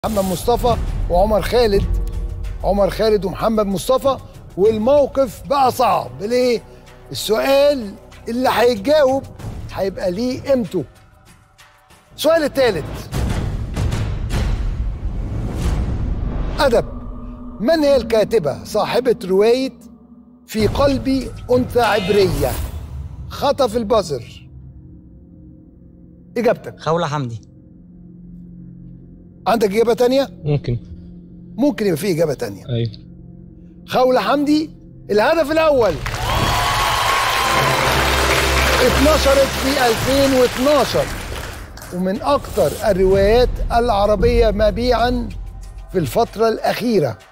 محمد مصطفى وعمر خالد عمر خالد ومحمد مصطفى والموقف بقى صعب ليه؟ السؤال اللي هيتجاوب هيبقى ليه قيمته السؤال الثالث أدب من هي الكاتبة صاحبة رواية في قلبي أنثى عبرية خطف البزر إجابتك خولة حمدي عندك إجابة تانية؟ ممكن ممكن يبقى في إجابة تانية ايوه خولة حمدي الهدف الأول اتنشرت في 2012 ومن أكثر الروايات العربية مبيعا في الفترة الأخيرة